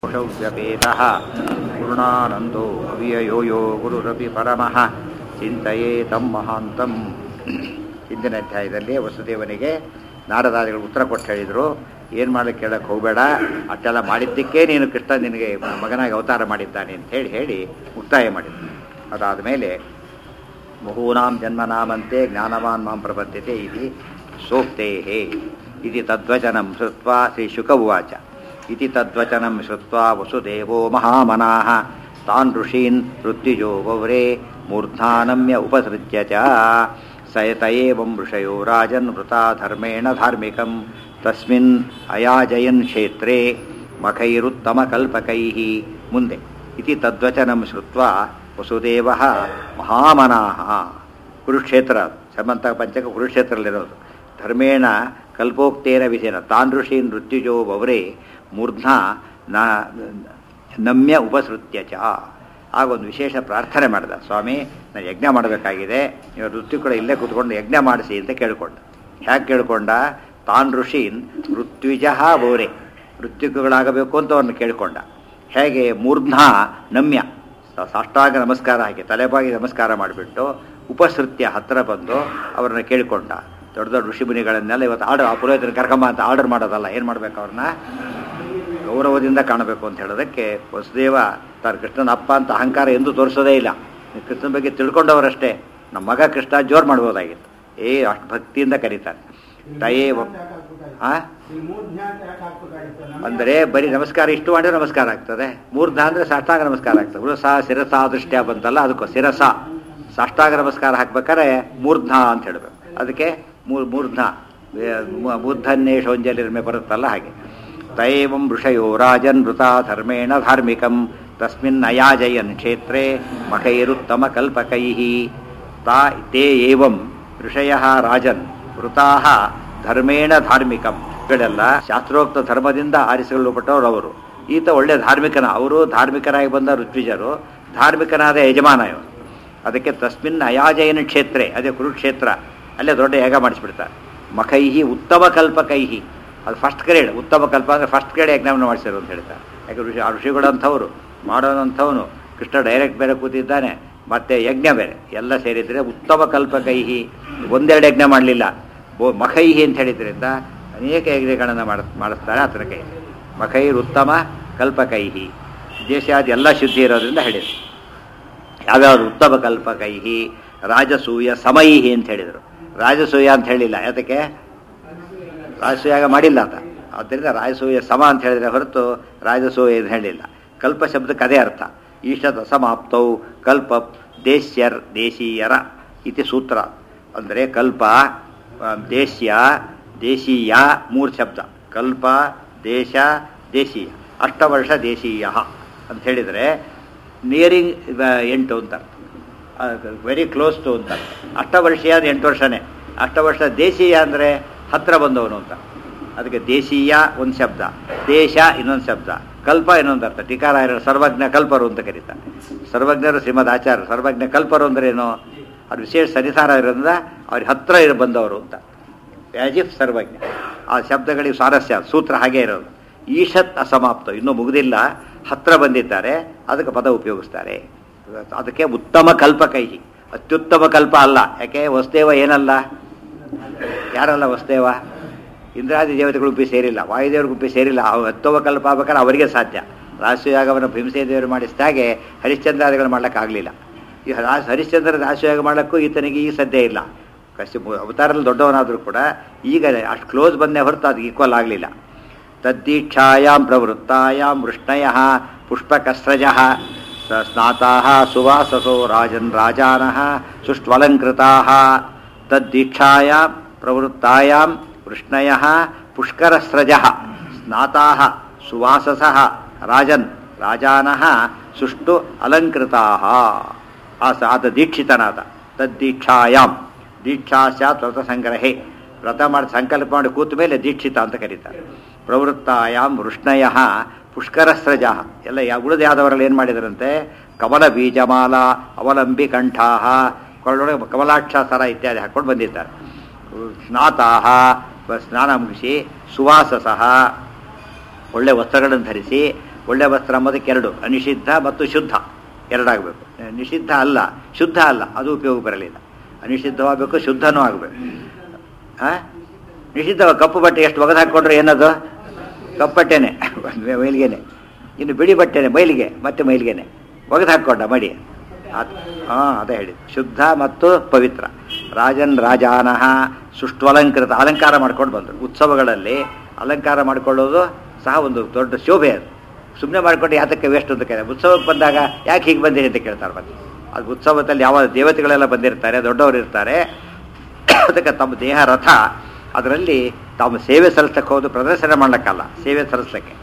ವ್ಯಪೇತಃ ಪೂರ್ಣಾನಂದೋ ಅವ್ಯಯೋ ಯೋ ಗುರುರಪಿ ಪರಮಃ ಚಿಂತೆಯೇ ತಮ್ಮ ಮಹಾಂತಂ ಹಿಂದಿನ ಅಧ್ಯಾಯದಲ್ಲಿ ವಸುದೇವನಿಗೆ ನಾರದಾದಿಗಳು ಉತ್ತರ ಕೊಟ್ಟು ಹೇಳಿದರು ಏನು ಮಾಡಲಿಕ್ಕೆ ಕೇಳಕ್ಕೆ ಹೋಗಬೇಡ ಅಷ್ಟೆಲ್ಲ ಮಾಡಿದ್ದಕ್ಕೆ ನೀನು ಕೃಷ್ಣ ನಿನಗೆ ಮಗನಾಗಿ ಅವತಾರ ಮಾಡಿದ್ದಾನೆ ಅಂತ ಹೇಳಿ ಹೇಳಿ ಮುಕ್ತಾಯ ಮಾಡಿದ್ರು ಅದಾದ ಮೇಲೆ ಬಹೂನಾಂ ಜನ್ಮನಾಮಂತೆ ಜ್ಞಾನವಾನ್ ಮಾಂ ಪ್ರಪದ್ಯತೆ ಇತಿ ಸೋಕ್ತೇಹೇ ಇತಿ ತದ್ವಚನಂ ಶ್ರುತ್ವಾ ಶ್ರೀ ಶುಕ ಉವಾಚ ಇತಿ ತದ್ವಚನಂ ಶ್ರುತ್ವಾ ವಸುದೇವೋ ಮಹಾಮನಾಃ ತಾನ್ ಋಷೀನ್ ಋತ್ಯುಜೋ ವವ್ರೆ ಮೂರ್ಧಾನಮ್ಯ ಉಪಸೃಜ್ಯ ಚ ಸಯತ ಏವಂ ಋಷಯೋ ರಾಜನ್ ವೃತಾ ಧರ್ಮೇಣ ಧಾರ್ಮಿಕಂ ತಸ್ಮಿನ್ ಅಯಾಜಯನ್ ಕ್ಷೇತ್ರೇ ಮಖೈರುತ್ತಮಕಲ್ಪಕೈಃ ಮುಂದೆ ಇತಿ ತದ್ವಚನಂ ಶ್ರುತ್ವಾ ವಸುದೇವ ಮಹಾಮನಾಹ ಕುರುಕ್ಷೇತ್ರ ಸಮಂತ ಪಂಚಕ ಕುರುಕ್ಷೇತ್ರದಲ್ಲಿರೋದು ಧರ್ಮೇಣ ಕಲ್ಪೋಕ್ತೇನ ವಿಧೇನ ತಾನ್ ಋಷಿ ನೃತ್ಯುಜೋ ಬವರೇ ಮೂರ್ಧ್ನ ನ ನಮ್ಯ ಉಪಸೃತ್ಯ ಚ ಆಗ ಒಂದು ವಿಶೇಷ ಪ್ರಾರ್ಥನೆ ಮಾಡಿದ ಸ್ವಾಮಿ ನಾನು ಯಜ್ಞ ಮಾಡಬೇಕಾಗಿದೆ ನೀವು ಋತ್ಯುಗಳ ಇಲ್ಲೇ ಕೂತ್ಕೊಂಡು ಯಜ್ಞ ಮಾಡಿಸಿ ಅಂತ ಕೇಳಿಕೊಂಡ ಹೇಗೆ ಕೇಳಿಕೊಂಡ ತಾನ್ ಋಷೀನ್ ಋತ್ವಿಜ ಬೋರೆ ಋತ್ವಿಕಗಳಾಗಬೇಕು ಅಂತ ಅವನು ಕೇಳಿಕೊಂಡ ಹೇಗೆ ಮೂರ್ಧ್ನ ನಮ್ಯ ಸಾಷ್ಟಾಂಗ ನಮಸ್ಕಾರ ಹಾಕಿ ತಲೆಬಾಗಿ ನಮಸ್ಕಾರ ಮಾಡಿಬಿಟ್ಟು ಉಪಸೃತ್ಯ ಹತ್ತಿರ ಬಂದು ಅವರನ್ನ ಕೇಳಿಕೊಂಡ ದೊಡ್ಡ ದೊಡ್ಡ ಋಷಿಮುನಿಗಳನ್ನೆಲ್ಲ ಇವತ್ತು ಆರ್ಡರ್ ಆ ಪುರೋಹಿತನ ಕರ್ಕಂಬ ಅಂತ ಆರ್ಡರ್ ಮಾಡೋದಲ್ಲ ಏನು ಮಾಡಬೇಕು ಅವ್ರನ್ನ ಗೌರವದಿಂದ ಕಾಣಬೇಕು ಅಂತ ಹೇಳೋದಕ್ಕೆ ವಸುದೇವ ತಾನು ಕೃಷ್ಣನ ಅಪ್ಪ ಅಂತ ಅಹಂಕಾರ ಎಂದು ತೋರಿಸೋದೇ ಇಲ್ಲ ಕೃಷ್ಣನ ಬಗ್ಗೆ ತಿಳ್ಕೊಂಡವರಷ್ಟೇ ನಮ್ಮ ಮಗ ಕೃಷ್ಣ ಜೋರು ಮಾಡ್ಬೋದಾಗಿತ್ತು ಏ ಅಷ್ಟು ಭಕ್ತಿಯಿಂದ ಕರೀತಾರೆ ತಯೇ ಆ ಅಂದರೆ ಬರೀ ನಮಸ್ಕಾರ ಇಷ್ಟು ಮಾಡಿದ್ರೆ ನಮಸ್ಕಾರ ಆಗ್ತದೆ ಮೂರ್ಧ ಅಂದರೆ ಸಾಷ್ಟಾಂಗ ನಮಸ್ಕಾರ ಆಗ್ತದೆ ಉಳಸ ಶಿರಸ ದೃಷ್ಟ್ಯ ಬಂತಲ್ಲ ಅದಕ್ಕೂ ಶಿರಸ ಸಾಷ್ಟಾಂಗ ನಮಸ್ಕಾರ ಹಾಕ್ಬೇಕಾದ್ರೆ ಮೂರ್ಧ ಅಂತ ಹೇಳಬೇಕು ಅದಕ್ಕೆ ಮೂರ್ ಮೂರ್ಧ ಮೂರ್ಧನ್ನೇ ಶೌಂಜಲಿರ್ಮೆ ಬರುತ್ತಲ್ಲ ಹಾಗೆ ತಯೇವಂ ಋಷಯೋ ರಾಜನ್ ವೃತಾ ಧರ್ಮೇಣ ಧಾರ್ಮಿಕಂ ತಸ್ಮಿನ್ ಅಯಾಜಯನ್ ಕ್ಷೇತ್ರೇ ಮಖೈರುತ್ತಮ ಕಲ್ಪಕೈ ತಾ ತೇ ಏವಂ ಋಷಯ ರಾಜನ್ ವೃತಾ ಧರ್ಮೇಣ ಧಾರ್ಮಿಕಂ ಗಳೆಲ್ಲ ಶಾಸ್ತ್ರೋಕ್ತ ಧರ್ಮದಿಂದ ಆರಿಸಿಕೊಳ್ಳಲ್ಪಟ್ಟವರು ಅವರು ಈತ ಒಳ್ಳೆ ಧಾರ್ಮಿಕನ ಅವರು ಧಾರ್ಮಿಕರಾಗಿ ಬಂದ ಋತ್ವಿಜರು ಧಾರ್ಮಿಕನಾದ ಯಜಮಾನ ಇವರು ಅದಕ್ಕೆ ತಸ್ಮಿನ್ ಅಯಾಜಯನ ಕ್ಷೇತ್ರೇ ಅದೇ ಕುರುಕ್ಷೇತ್ರ ಅಲ್ಲೇ ದೊಡ್ಡ ಯಾಗ ಮಾಡಿಸ್ಬಿಡ್ತಾರೆ ಮಖೈಹಿ ಉತ್ತಮ ಕಲ್ಪಕೈಹಿ ಅದು ಫಸ್ಟ್ ಗ್ರೇಡ್ ಉತ್ತಮ ಕಲ್ಪ ಅಂದರೆ ಫಸ್ಟ್ ಗ್ರೇಡ್ ಎಕ್ಸಾಮ್ನ ಮಾಡಿಸಿರು ಅಂತ ಹೇಳ್ತಾರೆ ಯಾಕೆ ಋಷಿ ಆ ಋಷಿಗಳಂಥವ್ರು ಮಾಡೋನಂಥವನು ಕೃಷ್ಣ ಡೈರೆಕ್ಟ್ ಬೇರೆ ಕೂತಿದ್ದಾನೆ ಮತ್ತು ಯಜ್ಞ ಬೇರೆ ಎಲ್ಲ ಸೇರಿದರೆ ಉತ್ತಮ ಕಲ್ಪಕೈಹಿ ಒಂದೆರಡು ಯಜ್ಞ ಮಾಡಲಿಲ್ಲ ಬೋ ಮಖೈಹಿ ಅಂತ ಹೇಳಿದ್ರಿಂದ ಅನೇಕ ಯಜ್ಞಗಳನ್ನು ಮಾಡ ಮಾಡಿಸ್ತಾರೆ ಆತನ ಕೈ ಮಖೈರ್ ಉತ್ತಮ ಕಲ್ಪಕೈಹಿ ದೇಶಾದ ಎಲ್ಲ ಶುದ್ಧಿ ಇರೋದ್ರಿಂದ ಹೇಳಿದರು ಯಾವ್ಯಾವುದು ಉತ್ತಮ ಕಲ್ಪಕೈಹಿ ರಾಜಸೂಯ ಸಮೈಹಿ ಅಂತ ಹೇಳಿದರು ರಾಜಸೂಯ ಅಂತ ಹೇಳಿಲ್ಲ ಯಾತಕ್ಕೆ ರಾಜಸೂಯಾಗ ಮಾಡಿಲ್ಲ ಆತ ಆದ್ದರಿಂದ ರಾಜಸೂಯ ಸಮ ಅಂತ ಹೇಳಿದರೆ ಹೊರತು ರಾಜಸೂಯ ಅಂತ ಹೇಳಿಲ್ಲ ಕಲ್ಪ ಶಬ್ದಕ್ಕೆ ಅದೇ ಅರ್ಥ ಈಶತ್ ಅಸಮಾಪ್ತೌ ಕಲ್ಪ ದೇಶ್ಯರ್ ದೇಶೀಯರ ಇತಿ ಸೂತ್ರ ಅಂದರೆ ಕಲ್ಪ ದೇಶ್ಯ ದೇಶೀಯ ಮೂರು ಶಬ್ದ ಕಲ್ಪ ದೇಶ ದೇಶೀಯ ಅಷ್ಟವರ್ಷ ದೇಶೀಯ ಅಂತ ಹೇಳಿದರೆ ನಿಯರಿಂಗ್ ಎಂಟು ಅಂತ ವೆರಿ ಕ್ಲೋಸ್ ಟು ಅಂತ ಅಷ್ಟವರ್ಷೀಯ ಅಂದರೆ ಎಂಟು ವರ್ಷನೇ ಅಷ್ಟವರ್ಷ ದೇಶೀಯ ಅಂದರೆ ಹತ್ತಿರ ಬಂದವನು ಅಂತ ಅದಕ್ಕೆ ದೇಶೀಯ ಒಂದು ಶಬ್ದ ದೇಶ ಇನ್ನೊಂದು ಶಬ್ದ ಕಲ್ಪ ಇನ್ನೊಂದು ಅರ್ಥ ಟೀಕಾರಾಯರು ಸರ್ವಜ್ಞ ಕಲ್ಪರು ಅಂತ ಕರೀತಾರೆ ಸರ್ವಜ್ಞರು ಶ್ರೀಮದ್ ಆಚಾರ್ಯ ಸರ್ವಜ್ಞ ಕಲ್ಪರು ಅಂದ್ರೆ ಏನು ಅವ್ರು ವಿಶೇಷ ಸರಿಸಾರ ಇರೋದ್ರಿಂದ ಅವ್ರಿಗೆ ಹತ್ತಿರ ಇರೋ ಬಂದವರು ಅಂತ ವ್ಯಾಜಿಫ್ ಸರ್ವಜ್ಞ ಆ ಶಬ್ದಗಳಿಗೆ ಸ್ವಾರಸ್ಯ ಸೂತ್ರ ಹಾಗೆ ಇರೋದು ಈಶತ್ ಅಸಮಾಪ್ತ ಇನ್ನೂ ಮುಗಿದಿಲ್ಲ ಹತ್ತಿರ ಬಂದಿದ್ದಾರೆ ಅದಕ್ಕೆ ಪದ ಉಪಯೋಗಿಸ್ತಾರೆ ಅದಕ್ಕೆ ಉತ್ತಮ ಕಲ್ಪಕೈಹಿ ಅತ್ಯುತ್ತಮ ಕಲ್ಪ ಅಲ್ಲ ಯಾಕೆ ವಸುದೇವ ಏನಲ್ಲ ಯಾರಲ್ಲ ವಸುದೇವ ಇಂದ್ರಾದಿ ದೇವತೆಗಳು ಗುಂಪಿ ಸೇರಿಲ್ಲ ವಾಯುದೇವ್ರ ಗುಂಪಿ ಸೇರಿಲ್ಲ ಅವು ಹತ್ತವ ಕಲ್ಪ ಆಗ್ಬೇಕಾದ್ರೆ ಅವರಿಗೆ ಸಾಧ್ಯ ರಾಜಸೂಯಾಗವನ್ನು ಭೀಮಸೇ ದೇವರು ಮಾಡಿಸಿದಾಗೆ ಹರಿಶ್ಚಂದ್ರಾದಿಗಳು ಮಾಡ್ಲಿಕ್ಕಾಗಲಿಲ್ಲ ಈ ರಾಜ ಹರಿಶ್ಚಂದ್ರ ರಾಜಸೂಯಾಗ ಮಾಡೋಕ್ಕೂ ಈತನಿಗೆ ಈ ಸದ್ಯ ಇಲ್ಲ ಕಷ್ಟ ಅವತಾರಲ್ಲಿ ದೊಡ್ಡವನಾದರೂ ಕೂಡ ಈಗ ಅಷ್ಟು ಕ್ಲೋಸ್ ಬಂದೇ ಹೊರತು ಅದು ಈಕ್ವಲ್ ಆಗಲಿಲ್ಲ ತದ್ದೀಕ್ಷಾಯಾಂ ಪ್ರವೃತ್ತಾಯಾಂ ವೃಷ್ಣಯ ಪುಷ್ಪಕಸ್ರಜ ಸ್ನಾತಾ ಸುವಾಸಸೋ ರಾಜನ್ ರಾಜಾನಃ ಸುಷ್ಟ್ವಲಂಕೃತಾ ತದ್ದೀಕ್ಷಾಯಾಂ ಪ್ರವೃತ್ತಾಯಾಂ ವೃಷ್ಣಯ ಪುಷ್ಕರಸ್ರಜ ಸ್ನಾತಾ ಸುವಾಸಸ ರಾಜನ್ ರಾಜಾನಃ ಸುಷ್ಟು ಅಲಂಕೃತಾ ಆತ ದೀಕ್ಷಿತನಾದ ತದ್ದೀಕ್ಷಾಯಾಮ್ ದೀಕ್ಷಾ ಸ್ಯಾತ್ ವ್ರತ ಸಂಗ್ರಹೆ ವ್ರತ ಮಾಡಿ ಸಂಕಲ್ಪ ಮಾಡಿ ಕೂತ ಮೇಲೆ ದೀಕ್ಷಿತ ಅಂತ ಕರೀತಾರೆ ಪ್ರವೃತ್ತಾಯಾಮ್ ವೃಷ್ಣಯ ಪುಷ್ಕರಸ್ರಜ ಎಲ್ಲ ಯಾವ ಉಳಿದ ಯಾದವರಲ್ಲಿ ಏನು ಮಾಡಿದರಂತೆ ಕಮಲ ಬೀಜಮಾಲ ಅವಲಂಬಿ ಕಂಠಾಹ ಕೊಳ್ಳೊಳಗೆ ಕಮಲಾಕ್ಷ ಸರ ಇತ್ಯಾದಿ ಹಾಕ್ಕೊಂಡು ಬಂದಿದ್ದಾರೆ ಸ್ನಾತಾಹ ಸ್ನಾನ ಮುಗಿಸಿ ಸುವಾಸಸಃ ಒಳ್ಳೆ ವಸ್ತ್ರಗಳನ್ನು ಧರಿಸಿ ಒಳ್ಳೆ ವಸ್ತ್ರ ಅಂಬೋದಕ್ಕೆ ಎರಡು ಅನಿಷಿದ್ಧ ಮತ್ತು ಶುದ್ಧ ಎರಡಾಗಬೇಕು ನಿಷಿದ್ಧ ಅಲ್ಲ ಶುದ್ಧ ಅಲ್ಲ ಅದು ಉಪಯೋಗ ಬರಲಿಲ್ಲ ಅನಿಷಿದ್ಧವಾಗಬೇಕು ಶುದ್ಧನೂ ಆಗಬೇಕು ಆ ನಿಷಿದ್ಧ ಕಪ್ಪು ಬಟ್ಟೆ ಎಷ್ಟು ಒಗೆದು ಹಾಕ್ಕೊಂಡ್ರೆ ಏನದು ಕಪ್ಪು ಬಟ್ಟೆನೆ ಮೈಲಿಗೆನೆ ಇನ್ನು ಬಿಳಿ ಬಟ್ಟೆನೆ ಮೈಲಿಗೆ ಮತ್ತೆ ಮೈಲಿಗೆನೆ ಒಗೆದು ಹಾಕ್ಕೊಂಡ ಮಡಿ ಹಾಂ ಅದೇ ಹೇಳಿ ಶುದ್ಧ ಮತ್ತು ಪವಿತ್ರ ರಾಜನ್ ರಾಜಾನಹ ಸುಷ್ಟ್ವಲಂಕೃತ ಅಲಂಕಾರ ಮಾಡ್ಕೊಂಡು ಬಂದರು ಉತ್ಸವಗಳಲ್ಲಿ ಅಲಂಕಾರ ಮಾಡಿಕೊಳ್ಳೋದು ಸಹ ಒಂದು ದೊಡ್ಡ ಶೋಭೆ ಅದು ಸುಮ್ಮನೆ ಮಾಡ್ಕೊಂಡು ಯಾತಕ್ಕೆ ವೇಸ್ಟ್ ಅಂತ ಕೇಳಿ ಉತ್ಸವಕ್ಕೆ ಬಂದಾಗ ಯಾಕೆ ಹೀಗೆ ಬಂದಿರಿ ಅಂತ ಕೇಳ್ತಾರೆ ಮತ್ತೆ ಅದು ಉತ್ಸವದಲ್ಲಿ ಯಾವ ದೇವತೆಗಳೆಲ್ಲ ಬಂದಿರ್ತಾರೆ ದೊಡ್ಡವರು ಇರ್ತಾರೆ ಅದಕ್ಕೆ ತಮ್ಮ ದೇಹ ರಥ ಅದರಲ್ಲಿ ತಾವು ಸೇವೆ ಸಲ್ಲಿಸಕ್ಕೆ ಹೋದು ಪ್ರದರ್ಶನ ಮಾಡ್ಲಿಕ್ಕಲ್ಲ ಸೇವೆ ಸಲ್ಲಿಸಲಿಕ್ಕೆ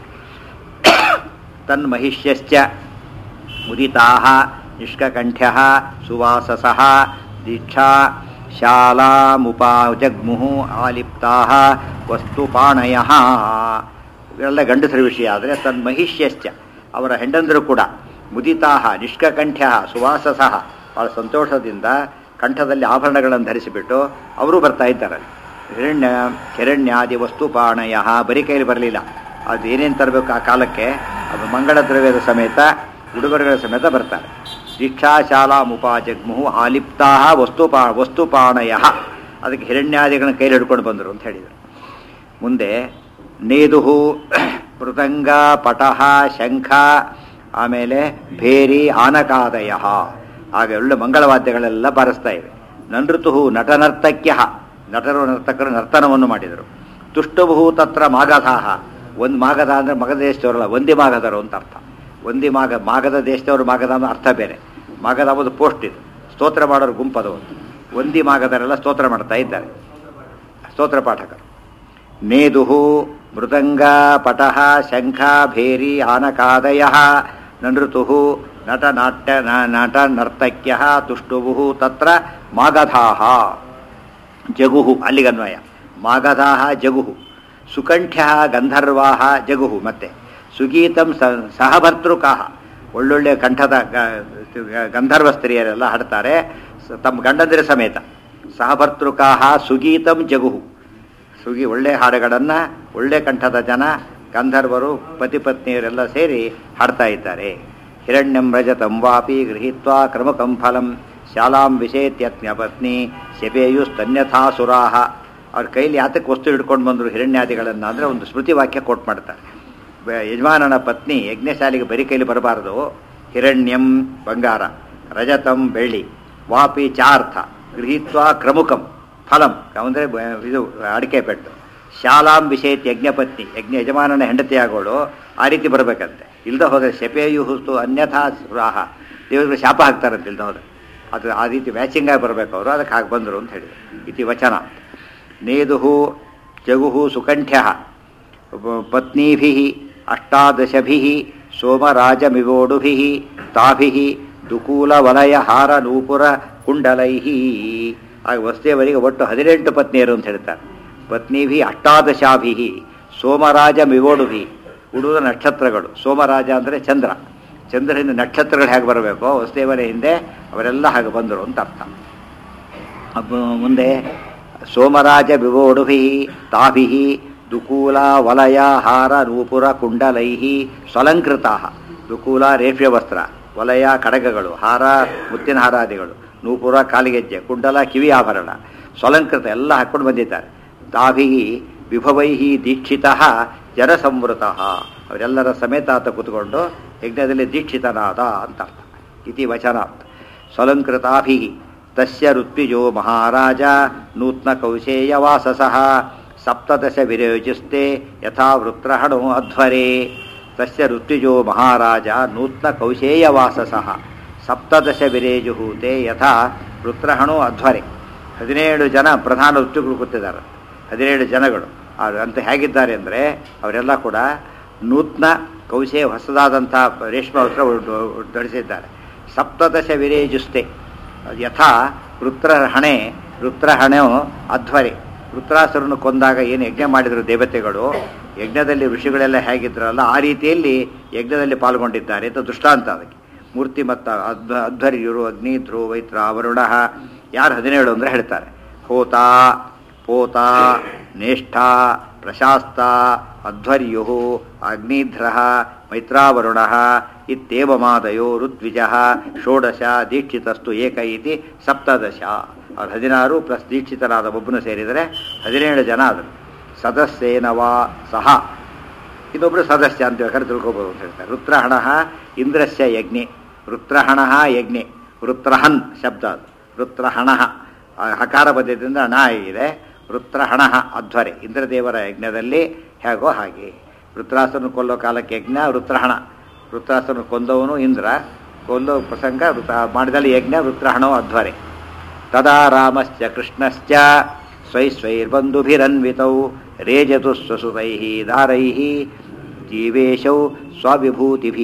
ತನ್ಮಹಿಷ್ಯಶ್ಚ ಉದಿತಾ ನಿಷ್ಕಕಂಠ್ಯ ಸುವಾಸಸ ದೀಕ್ಷಾ ಶಾಲಾಮುಪಾಜಗ್ಮು ಆಲಿಪ್ತಾ ವಸ್ತುಪಾಣಯ ಇವೆಲ್ಲ ಗಂಡಸರ ವಿಷಯ ಆದರೆ ತನ್ಮಹಿಷ್ಯಶ್ಚ ಅವರ ಹೆಂಡಂದರು ಕೂಡ ಮುದಿತಾ ನಿಷ್ಕಕಂಠ್ಯ ಸುವಾಸಸ ಭಾಳ ಸಂತೋಷದಿಂದ ಕಂಠದಲ್ಲಿ ಆಭರಣಗಳನ್ನು ಧರಿಸಿಬಿಟ್ಟು ಅವರು ಬರ್ತಾ ಇದ್ದಾರೆ ಹಿರಣ್ಯ ಹಿರಣ್ಯಾದಿ ವಸ್ತುಪಾಣಯ ಬರೀ ಕೈಲಿ ಬರಲಿಲ್ಲ ಅದು ಏನೇನು ತರಬೇಕು ಆ ಕಾಲಕ್ಕೆ ಅದು ಮಂಗಳ ದ್ರವ್ಯದ ಸಮೇತ ಉಡುಗೊರೆಗಳ ಸಮೇತ ಬರ್ತಾರೆ ದೀಕ್ಷಾ ಶಾಲಾ ಮುಪಾಜಗ್ಮು ಆಲಿಪ್ತಾ ವಸ್ತುಪಾ ವಸ್ತುಪಾಣಯ ಅದಕ್ಕೆ ಹಿರಣ್ಯಾದಿಗಳನ್ನ ಕೈಲಿ ಹಿಡ್ಕೊಂಡು ಬಂದರು ಅಂತ ಹೇಳಿದರು ಮುಂದೆ ನೇದುಹು ಮೃದಂಗ ಪಟಹ ಶಂಖ ಆಮೇಲೆ ಭೇರಿ ಆನಕಾದಯ ಹಾಗೆ ಒಳ್ಳೆ ಮಂಗಳವಾದ್ಯಗಳೆಲ್ಲ ಬಾರಿಸ್ತಾ ಇವೆ ನನೃತು ನಟನರ್ತಕ್ಯ ನಟರು ನರ್ತಕರು ನರ್ತನವನ್ನು ಮಾಡಿದರು ತುಷ್ಟುಭು ತತ್ರ ಮಾಗಧಾಹ ಒಂದು ಮಾಗಧ ಅಂದರೆ ಮಗಧ ದೇಶದವರಲ್ಲ ಒಂದಿ ಮಾಗಧರು ಅಂತ ಅರ್ಥ ಒಂದಿ ಮಾಗ ಮಾಗಧ ದೇಶದವರು ಮಾಗಧ ಅನ್ನೋ ಅರ್ಥ ಬೇರೆ ಮಾಗಧ ಅನ್ನೋದು ಪೋಸ್ಟ್ ಇದು ಸ್ತೋತ್ರ ಮಾಡೋರು ಗುಂಪದು ಒಂದಿ ಮಾಗಧರೆಲ್ಲ ಸ್ತೋತ್ರ ಮಾಡ್ತಾ ಇದ್ದಾರೆ ಸ್ತೋತ್ರ ಪಾಠಕರು ನೇದುಹು ಮೃದಂಗ ಪಟಹ ಶಂಖ ಭೇರಿ ಆನಕಾದಯ ನೃತು ನಟ ನಾಟ್ಯ ನಟ ನರ್ತಕ್ಯ ತುಷ್ಟುಭು ತತ್ರ ಮಾಗಧಾಹ ಜಗುಹು ಅಲ್ಲಿಗನ್ವಯ ಮಾಗಧಾಹ ಜಗುಹು ಸುಕಂಠ್ಯ ಗಂಧರ್ವಾ ಜಗುಹು ಮತ್ತೆ ಸುಗೀತಂ ಸಹಭರ್ತೃಕಾಹ ಒಳ್ಳೊಳ್ಳೆ ಕಂಠದ ಗಂಧರ್ವ ಸ್ತ್ರೀಯರೆಲ್ಲ ಹಾಡ್ತಾರೆ ತಮ್ಮ ಗಂಡಂದಿರ ಸಮೇತ ಸಹಭರ್ತೃಕಾಹ ಸುಗೀತಂ ಜಗುಹು ಸುಗಿ ಒಳ್ಳೆ ಹಾಡುಗಳನ್ನು ಒಳ್ಳೆ ಕಂಠದ ಜನ ಗಂಧರ್ವರು ಪತಿ ಪತ್ನಿಯರೆಲ್ಲ ಸೇರಿ ಹಾಡ್ತಾ ಇದ್ದಾರೆ ಹಿರಣ್ಯಂ ರಜತಂ ವಾಪಿ ಗೃಹೀತ್ವಾ ಕ್ರಮಕಂ ಫಲಂ ಶಾಲಾಂ ವಿಷೇತ್ಯತ್ನ ಪತ್ನಿ ಶಪೇಯುಸ್ತನ್ಯಥಾ ಸುರಾಹ ಅವ್ರ ಕೈಲಿ ಯಾತಕ್ಕೆ ವಸ್ತು ಹಿಡ್ಕೊಂಡು ಬಂದರು ಹಿರಣ್ಯಾದಿಗಳನ್ನು ಅಂದರೆ ಒಂದು ಸ್ಮೃತಿ ವಾಕ್ಯ ಕೋಟ್ ಮಾಡ್ತಾರೆ ಯಜಮಾನನ ಪತ್ನಿ ಯಜ್ಞಶಾಲೆಗೆ ಬರೀ ಕೈಲಿ ಬರಬಾರದು ಹಿರಣ್ಯಂ ಬಂಗಾರ ರಜತಂ ಬೆಳ್ಳಿ ವಾಪಿ ಚಾರ್ಥ ಗೃಹೀತ್ವ ಕ್ರಮುಕಂ ಫಲಂ ಅಂದರೆ ಇದು ಅಡಿಕೆ ಪೆಟ್ಟು ಶಾಲಾಂ ವಿಷೇತ್ ಯಜ್ಞಪತ್ನಿ ಯಜ್ಞ ಯಜಮಾನನ ಹೆಂಡತಿಯಾಗೋಳು ಆ ರೀತಿ ಬರಬೇಕಂತೆ ಇಲ್ದ ಹೋದರೆ ಶಪೇಯು ಹುಸ್ತು ಅನ್ಯಥಾ ಸುರಾಹ ದೇವರಿಗೆ ಶಾಪ ಹಾಕ್ತಾರಂತೆ ಇಲ್ದ ಹೋದ್ರೆ ಅದು ಆ ರೀತಿ ಮ್ಯಾಚಿಂಗ್ ಆಗಿ ಬರಬೇಕು ಅವರು ಅದಕ್ಕೆ ಹಾಗೆ ಬಂದರು ಅಂತ ಹೇಳಿದರು ಇತಿ ವಚನ ನೇದುಹು ಜಗುಹು ಸುಕಂಠ್ಯ ಪತ್ನೀಭಿ ಅಷ್ಟಾದಶಭಿ ಸೋಮರಾಜಮಿವೋಡುಭಿ ತಾಭಿ ದುಕೂಲ ವಲಯ ಹಾರ ನೂಪುರ ಕುಂಡಲೈ ಆಗ ವಸ್ತೇವರಿಗೆ ಒಟ್ಟು ಹದಿನೆಂಟು ಪತ್ನಿಯರು ಅಂತ ಹೇಳ್ತಾರೆ ಪತ್ನಿಭಿ ಅಷ್ಟಾದಶಾಭಿ ಸೋಮರಾಜ ಮಿವೋಡುಭಿ ಉಡುವ ನಕ್ಷತ್ರಗಳು ಸೋಮರಾಜ ಅಂದರೆ ಚಂದ್ರ ಚಂದ್ರನಿಂದ ನಕ್ಷತ್ರಗಳು ಹೇಗೆ ಬರಬೇಕು ವಸ್ತೇವರ ಹಿಂದೆ ಅವರೆಲ್ಲ ಹಾಗೆ ಬಂದರು ಅಂತ ಅರ್ಥ ಮುಂದೆ ಸೋಮರಾಜ ವಿವೋಡುಭಿ ತಾಭಿ ದುಕೂಲ ವಲಯ ಹಾರ ನೂಪುರ ಕುಂಡಲೈ ಸ್ವಲಂಕೃತ ದುಕೂಲ ರೇಷ್ಮೆ ವಸ್ತ್ರ ವಲಯ ಕಡಗಗಳು ಹಾರ ಮುತ್ತಿನ ಹಾರಾದಿಗಳು ನೂಪುರ ಕಾಲಿಗೆಜ್ಜೆ ಕುಂಡಲ ಕಿವಿ ಆಭರಣ ಸ್ವಲಂಕೃತ ಎಲ್ಲ ಹಾಕ್ಕೊಂಡು ಬಂದಿದ್ದಾರೆ ತಾಭಿ ವಿಭವೈ ದೀಕ್ಷಿತ ಜನಸಂವೃತ ಅವರೆಲ್ಲರ ಸಮೇತ ಆತ ಕೂತ್ಕೊಂಡು ಯಜ್ಞದಲ್ಲಿ ದೀಕ್ಷಿತನಾದ ಅಂತ ಅರ್ಥ ಇತಿ ವಚನ ಸ್ವಲಂಕೃತಾಭಿ ತಸ್ಯ ಋತ್ವಿಜೋ ಮಹಾರಾಜ ನೂತ್ನ ಕೌಶೇಯವಾಸಸಃ ಸಪ್ತದಶ ವಿರೇಜಿಸ್ತೆ ಯಥಾ ವೃತ್ರಹಣೋ ಅಧ್ವರೇ ತಸ್ಯ ಋತ್ವಿಜೋ ಮಹಾರಾಜ ನೂತ್ನ ಕೌಶೇಯವಾಸಸಃ ಸಪ್ತದಶ ವಿರೇಜುಹೂತೆ ಯಥಾ ವೃತ್ರಹಣೋ ಅಧ್ವರೆ ಹದಿನೇಳು ಜನ ಪ್ರಧಾನ ಋತುಗಳು ಕೂತಿದ್ದಾರೆ ಹದಿನೇಳು ಜನಗಳು ಅಂತ ಹೇಗಿದ್ದಾರೆ ಅಂದರೆ ಅವರೆಲ್ಲ ಕೂಡ ನೂತ್ನ ಕೌಶೆ ಹೊಸದಾದಂಥ ರೇಷ್ಮೆ ವಸ್ತ್ರ ಧರಿಸಿದ್ದಾರೆ ಸಪ್ತದಶ ವಿರೇಜುಸ್ತೆ ಯಥಾ ವೃತ್ರಹಣೆ ವೃತ್ರಹಣೆಯು ಅಧ್ವರೆ ವೃತ್ರಾಸುರನ್ನು ಕೊಂದಾಗ ಏನು ಯಜ್ಞ ಮಾಡಿದರು ದೇವತೆಗಳು ಯಜ್ಞದಲ್ಲಿ ಋಷಿಗಳೆಲ್ಲ ಹೇಗಿದ್ರಲ್ಲ ಆ ರೀತಿಯಲ್ಲಿ ಯಜ್ಞದಲ್ಲಿ ಪಾಲ್ಗೊಂಡಿದ್ದಾರೆ ಅಂತ ದೃಷ್ಟಾಂತ ಅದಕ್ಕೆ ಮೂರ್ತಿ ಮತ್ತು ಅಧ್ವ ಅಧ್ವರ್ಯರು ಅಗ್ನಿ ಧ್ರುವ ವೈತ್ರ ವರುಣ ಯಾರು ಹದಿನೇಳು ಅಂದರೆ ಹೇಳ್ತಾರೆ ಹೋತ ಪೋತ ನೇಷ್ಠ ಪ್ರಶಾಸ್ತ ಅಧ್ವರ್ಯು ಅಗ್ನಿಧ್ರ ಮೈತ್ರಾವರುಣ ಇತ್ಯೇವಮಾದಯೋ ಋತ್ವಿಜ ಷೋಡಶ ದೀಕ್ಷಿತಸ್ತು ಏಕ ಇತಿ ಸಪ್ತದಶ ಅವ್ರು ಹದಿನಾರು ಪ್ಲಸ್ ದೀಕ್ಷಿತರಾದ ಒಬ್ಬನು ಸೇರಿದರೆ ಹದಿನೇಳು ಜನ ಆದರು ಸದಸ್ಯೇನವಾ ಸಹ ಇನ್ನೊಬ್ಬರು ಸದಸ್ಯ ಅಂತ ಬೇಕಾದ್ರೆ ತಿಳ್ಕೊಬೋದು ಅಂತ ಹೇಳ್ತಾರೆ ರುದ್ರಹಣ ಇಂದ್ರಸ್ಯ ಯಜ್ಞೆ ರುದ್ರಹಣ ಯಜ್ಞೆ ವೃತ್ರಹನ್ ಶಬ್ದ ಅದು ವೃತ್ರಹಣ ಹಕಾರ ಪದ್ಯದಿಂದ ಹಣ ಆಗಿದೆ ವೃತ್ರಹಣ ಅಧ್ವರೆ ಇಂದ್ರದೇವರ ಯಜ್ಞದಲ್ಲಿ ಹೇಗೋ ಹಾಗೆ ವೃತ್ರಾಸನ ಕೊಲ್ಲೋ ಕಾಲಕ್ಕೆ ಯಜ್ಞ ವೃತ್ರಹಣ ವೃತ್ರಾಸನ ಕೊಂದವನು ಇಂದ್ರ ಕೊಲ್ಲೋ ಪ್ರಸಂಗ ವೃತ ಮಾಡಿದಲ್ಲಿ ಯಜ್ಞ ವೃತ್ರಹಣೋ ಅಧ್ವರೆ ತದಾ ರಾಮಶ್ಚ ಕೃಷ್ಣಶ್ಚ ಸ್ವೈ ಸ್ವೈರ್ಬಂಧುಭಿರನ್ವಿತೌ ರೇಜತು ಸ್ವಸುತೈ ದಾರೈ ಜೀವೇಶೌ ಸ್ವವಿಭೂತಿಭಿ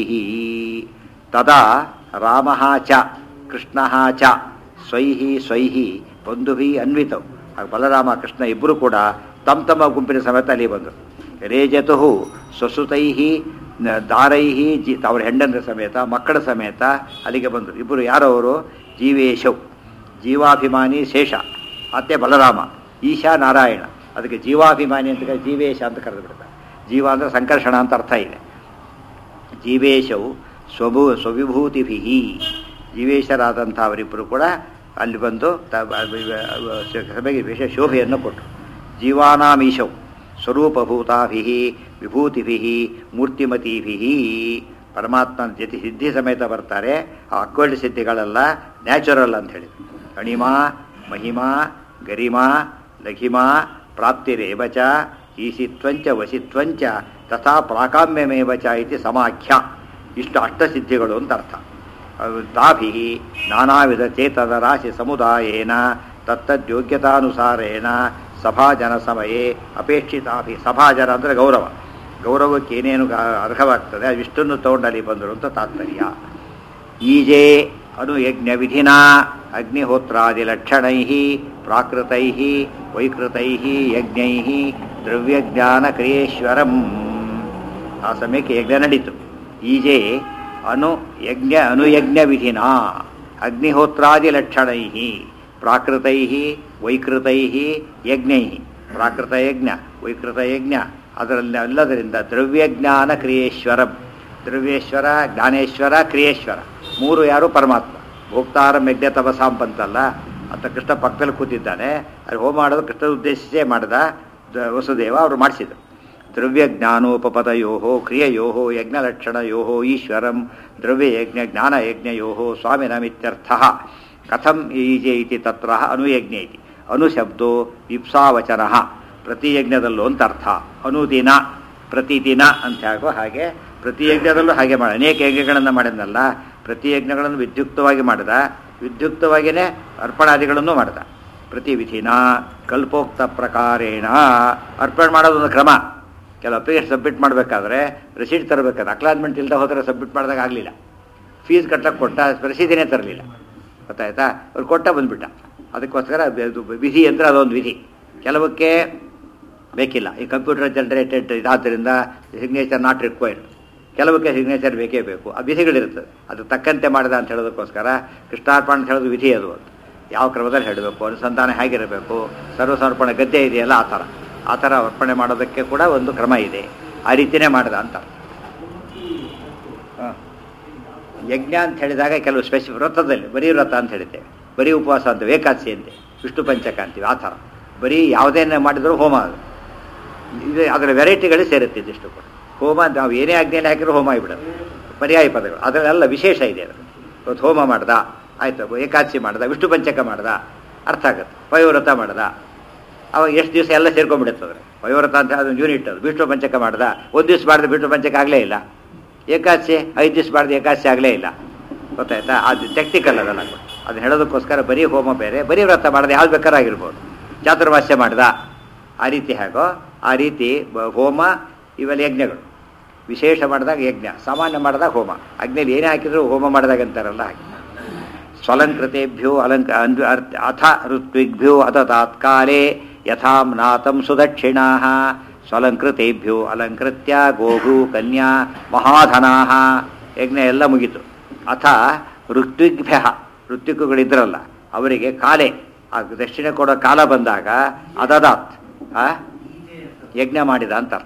ತದಾ ರಾಮ ಚ ಕೃಷ್ಣ ಚ ಸ್ವೈ ಸ್ವೈ ಬಂಧುಭಿ ಅನ್ವಿತೌ ಆಗ ಬಲರಾಮ ಕೃಷ್ಣ ಇಬ್ಬರು ಕೂಡ ತಮ್ಮ ತಮ್ಮ ಗುಂಪಿನ ಸಮೇತ ಅಲ್ಲಿ ಬಂದರು ರೇಜತು ಸ್ವಸುತೈ ದಾರೈ ಜಿ ಅವ್ರ ಹೆಂಡನ ಸಮೇತ ಮಕ್ಕಳ ಸಮೇತ ಅಲ್ಲಿಗೆ ಬಂದರು ಇಬ್ಬರು ಯಾರವರು ಜೀವೇಶೌ ಜೀವಾಭಿಮಾನಿ ಶೇಷ ಅತ್ತೆ ಬಲರಾಮ ಈಶಾ ನಾರಾಯಣ ಅದಕ್ಕೆ ಜೀವಾಭಿಮಾನಿ ಅಂತ ಕರೆ- ಜೀವೇಶ ಅಂತ ಕರೆದು ಬಿಡ್ತಾರೆ ಜೀವ ಅಂದರೆ ಸಂಕರ್ಷಣ ಅಂತ ಅರ್ಥ ಇದೆ ಜೀವೇಶವು ಸ್ವಭೂ ಸ್ವವಿಭೂತಿಭಿ ಜೀವೇಶರಾದಂಥ ಅವರಿಬ್ಬರು ಕೂಡ ಅಲ್ಲಿ ಬಂದು ತ- ಸಭೆಗೆ ವಿಶೇಷ ಶೋಭೆಯನ್ನು ಕೊಟ್ಟರು ಜೀವಾನಾಮೀಶೌ ಸ್ವರೂಪಭೂತಾಭಿ ವಿಭೂತಿಭಿ ಮೂರ್ತಿಮತೀಭಿ ಪರಮಾತ್ಮನ ಜೊತೆ ಸಿದ್ಧಿ ಸಮೇತ ಬರ್ತಾರೆ ಆ ಅಕ್ವಲ್ಡ್ ಸಿದ್ಧಿಗಳೆಲ್ಲ ನ್ಯಾಚುರಲ್ ಅಂತ ಹೇಳಿದ್ರು ಅಣಿಮಾ ಮಹಿಮಾ ಗರಿಮಾ ಲಘಿಮಾ ಪ್ರಾಪ್ತಿರೇವ ಚ ಈಸಿತ್ವಂಚ ವಸಿತ್ವಂಚ ತಥಾ ಪ್ರಾಕಾಮ್ಯಮೇವ ಚ ಇತಿ ಸಮಾಖ್ಯ ಇಷ್ಟು ಅಷ್ಟಸಿದ್ಧಿಗಳು ಅಂತ ಅರ್ಥ ಅವು ತಾಭಿ ನಾನಾವಿಧ ಚೇತನ ರಾಶಿ ಸಮುದಾಯೇನ ತತ್ತದ್ಯೋಗ್ಯತಾನುಸಾರೇಣ ಸಭಾಜನ ಸಮಯೇ ಅಪೇಕ್ಷಿತಾಭಿ ಸಭಾಜನ ಅಂದರೆ ಗೌರವ ಗೌರವಕ್ಕೆ ಏನೇನು ಗ- ಅರ್ಹವಾಗ್ತದೆ ಅವಿಷ್ಟನ್ನು ತಗೊಂಡಲ್ಲಿ ಬಂದರು ಅಂತ ತಾತ್ಪರ್ಯ ಈಜೆ ಅನುಯಜ್ಞ ವಿಧಿನ ಅಗ್ನಿಹೋತ್ರಾದಿಲಕ್ಷಣೈ ಪ್ರಾಕೃತೈ ವೈಕೃತೈ ಯಜ್ಞೈ ದ್ರವ್ಯಜ್ಞಾನ ಕ್ರಿಯೇಶ್ವರಂ ಆ ಸಮಯಕ್ಕೆ ಯಜ್ಞ ನಡೀತು ಈಜೆ ಅನು ಯಜ್ಞ ಅನುಯಜ್ಞ ವಿಧಿನ ಅಗ್ನಿಹೋತ್ರಾದಿಲಕ್ಷಣೈ ಪ್ರಾಕೃತೈ ವೈಕೃತೈ ಯಜ್ಞೈ ಪ್ರಾಕೃತ ಯಜ್ಞ ವೈಕೃತ ಯಜ್ಞ ಅದರಲ್ಲಿ ಎಲ್ಲದರಿಂದ ದ್ರವ್ಯಜ್ಞಾನ ಕ್ರಿಯೇಶ್ವರಂ ದ್ರವ್ಯೇಶ್ವರ ಜ್ಞಾನೇಶ್ವರ ಕ್ರಿಯೇಶ್ವರ ಮೂರು ಯಾರು ಪರಮಾತ್ಮ ಭೋಕ್ತಾರಂ ಯಜ್ಞ ತಪಸಾಂ ಬಂತಲ್ಲ ಅಂತ ಕೃಷ್ಣ ಪಕ್ಕದಲ್ಲಿ ಕೂತಿದ್ದಾನೆ ಅಲ್ಲಿ ಹೋಮ ಮಾಡೋದು ಕೃಷ್ಣ ಉದ್ದೇಶಿಸೇ ಮಾಡಿದ ದ- ವಸುದೇವ ಅವರು ಮಾಡಿಸಿದರು ದ್ರವ್ಯಜ್ಞಾನೋಪಪದಯೋ ಕ್ರಿಯೆಯೋ ಯಜ್ಞಲಕ್ಷಣಯೋ ಈಶ್ವರಂ ದ್ರವ್ಯಯಜ್ಞ ಜ್ಞಾನಯಜ್ಞಯೋ ಸ್ವಾಮಿನಮಿತ್ಯರ್ಥ ಕಥಂ ಈಜೆ ಇತಿ ತತ್ರ ಅನುಯಜ್ಞ ಇತಿ ಅನುಶಬ್ದೋ ವಿಪ್ಸಾವಚನ ಪ್ರತಿ ಯಜ್ಞದಲ್ಲೂ ಅಂತ ಅರ್ಥ ಅನುದಿನ ಪ್ರತಿದಿನ ಅಂತ ಆಗೋ ಹಾಗೆ ಪ್ರತಿ ಯಜ್ಞದಲ್ಲೂ ಹಾಗೆ ಮಾಡ ಅನೇಕ ಯಜ್ಞಗಳನ್ನು ಮಾಡಿದ್ನಲ್ಲ ಪ್ರತಿ ಯಜ್ಞಗಳನ್ನು ವಿದ್ಯುಕ್ತವಾಗಿ ಮಾಡಿದ ವಿದ್ಯುಕ್ತವಾಗಿಯೇ ಅರ್ಪಣಾದಿಗಳನ್ನು ಮಾಡಿದ ಪ್ರತಿ ವಿಧಿನ ಕಲ್ಪೋಕ್ತ ಪ್ರಕಾರೇಣ ಅರ್ಪಣೆ ಮಾಡೋದೊಂದು ಕ್ರಮ ಕೆಲವು ಅಪ್ಲಿಕೇಶನ್ ಸಬ್ಮಿಟ್ ಮಾಡಬೇಕಾದ್ರೆ ರಿಸೀಟ್ ತರಬೇಕಾದ್ರೆ ಅಕ್ಲಾಜ್ಮೆಂಟ್ ಇಲ್ಲದೆ ಹೋದರೆ ಸಬ್ಮಿಟ್ ಮಾಡಿದಾಗ ಆಗಲಿಲ್ಲ ಫೀಸ್ ಕಟ್ಟಕ್ಕೆ ಕೊಟ್ಟ ರಸೀದಿನೇ ತರಲಿಲ್ಲ ಗೊತ್ತಾಯ್ತಾ ಅವ್ರು ಕೊಟ್ಟ ಬಂದ್ಬಿಟ್ಟ ಅದಕ್ಕೋಸ್ಕರ ಅದು ವಿಧಿ ಅಂದರೆ ಅದೊಂದು ವಿಧಿ ಕೆಲವಕ್ಕೆ ಬೇಕಿಲ್ಲ ಈ ಕಂಪ್ಯೂಟರ್ ಜನರೇಟೆಡ್ ಇದಾದ್ದರಿಂದ ಸಿಗ್ನೇಚರ್ ನಾಟ್ ರಿಕ್ವೈರ್ಡ್ ಕೆಲವಕ್ಕೆ ಸಿಗ್ನೇಚರ್ ಬೇಕೇ ಬೇಕು ಆ ವಿಧಿಗಳಿರ್ತದೆ ಅದು ತಕ್ಕಂತೆ ಮಾಡಿದ ಅಂತ ಹೇಳೋದಕ್ಕೋಸ್ಕರ ಕೃಷ್ಣಾರ್ಪಣ ಅಂತ ಹೇಳೋದು ವಿಧಿ ಅದು ಅಂತ ಯಾವ ಕ್ರಮದಲ್ಲಿ ಹೇಳಬೇಕು ಅನುಸಂಧಾನ ಹೇಗಿರಬೇಕು ಸರ್ವಸಮರ್ಪಣೆ ಗದ್ದೆ ಇದೆಯಲ್ಲ ಆ ಥರ ಆ ಥರ ಅರ್ಪಣೆ ಮಾಡೋದಕ್ಕೆ ಕೂಡ ಒಂದು ಕ್ರಮ ಇದೆ ಆ ರೀತಿಯೇ ಮಾಡಿದ ಅಂತ ಹ. ಯಜ್ಞ ಅಂತ ಹೇಳಿದಾಗ ಕೆಲವು ಸ್ಪೆಷಿ ವ್ರತದಲ್ಲಿ ಬರೀ ವ್ರತ ಅಂತ ಹೇಳಿದ್ದೇವೆ ಬರೀ ಉಪವಾಸ ಅಂತ ಏಕಾದಶಿ ಅಂತೆ ವಿಷ್ಣು ಪಂಚಕ ಅಂತೀವಿ ಆ ಥರ ಬರೀ ಯಾವುದೇನೇ ಮಾಡಿದರೂ ಹೋಮ ಅದು ಇದು ಅದರ ವೆರೈಟಿಗಳೇ ಸೇರುತ್ತೆ ಇದಿಷ್ಟು ಕೂಡ ಹೋಮ ನಾವು ಏನೇ ಆಜ್ಞೆಯಲ್ಲಿ ಹಾಕಿದ್ರು ಹೋಮ ಆಗಿಬಿಡೋದು ಪರ್ಯಾಯ ಪದಗಳು ಅದರಲ್ಲೆಲ್ಲ ವಿಶೇಷ ಇದೆ ಅದು ಇವತ್ತು ಹೋಮ ಮಾಡ್ದ ಆಯ್ತು ಏಕಾದಶಿ ಮಾಡ್ದ ವಿಷ್ಣು ಪಂಚಕ ಮಾಡ್ದ ಅರ್ಥ ಆಗುತ್ತೆ ಪಯೋವ್ರತ ಮಾಡ್ದ ಅವಾಗ ಎಷ್ಟು ದಿವಸ ಎಲ್ಲ ಸೇರ್ಕೊಂಡ್ಬಿಡುತ್ತದೆ ಪಯೋವ್ರತ ಅಂತ ಅದೊಂದು ಯೂನಿಟ್ ಅದು ವಿಷ್ಣು ಪಂಚಕ ಮಾಡ್ದ ಒಂದು ದಿವಸ ಮಾಡಿದ ವಿಷ್ಣು ಪಂಚಕ ಆಗಲೇ ಇಲ್ಲ ಏಕಾದಶಿ ಐದು ದಿವಸ ಮಾಡಿದ ಏಕಾದಶಿ ಆಗಲೇ ಇಲ್ಲ ಗೊತ್ತಾಯ್ತಾ ಅದು ಟೆಕ್ನಿಕಲ್ ಅದಲ್ಲ ಅದನ್ನ ಹೇಳೋದಕ್ಕೋಸ್ಕರ ಬರೀ ಹೋಮ ಬೇರೆ ಬರೀ ವ್ರತ ಮಾಡಿದ ಯಾವ್ದು ಬೇಕಾರಾಗಿರ್ಬೋದು ಚಾತುರ್ಮಾಸ್ಯ ಮಾಡ್ದ ಆ ರೀತಿ ಹೇಗೋ ಆ ರೀತಿ ಬ- ಹೋಮ ಇವೆಲ್ಲ ಯಜ್ಞಗಳು ವಿಶೇಷ ಮಾಡಿದಾಗ ಯಜ್ಞ ಸಾಮಾನ್ಯ ಮಾಡಿದಾಗ ಹೋಮ ಅಗ್ನಿಯಲ್ಲಿ ಏನೇ ಹಾಕಿದ್ರು ಹೋಮ ಮಾಡಿದಾಗ ಅಂತಾರಲ್ಲ ಹಾಗೆ ಸ್ವಲಂಕೃತೆಭ್ಯೋ ಅಲಂಕ ಅನ್ವ- ಅರ್ಥ- ಅಥ ಋತ್ವಿಗ್ಭ್ಯೋ ಅಥ ತಾತ್ಕಾಲೇ ಯಥಾಮ್ನಾತಂ ಸುದಕ್ಷಿಣಾ ಸ್ವಲಂಕೃತೆಭ್ಯೋ ಅಲಂಕೃತ್ಯ ಗೋಭು ಕನ್ಯಾ ಮಹಾಧನಾ ಯಜ್ಞ ಎಲ್ಲ ಮುಗೀತು ಅಥ ಋತ್ವಿಗ್ಭ್ಯ ಋತ್ವಿಕುಗಳಿದ್ರಲ್ಲ ಅವರಿಗೆ ಕಾಲೆ ಆ ದಕ್ಷಿಣ ಕೊಡೋ ಕಾಲ ಬಂದಾಗ ಅದದಾತ್ ಆ ಯಜ್ಞ ಮಾಡಿದ ಅಂತ ಅರ್ಥ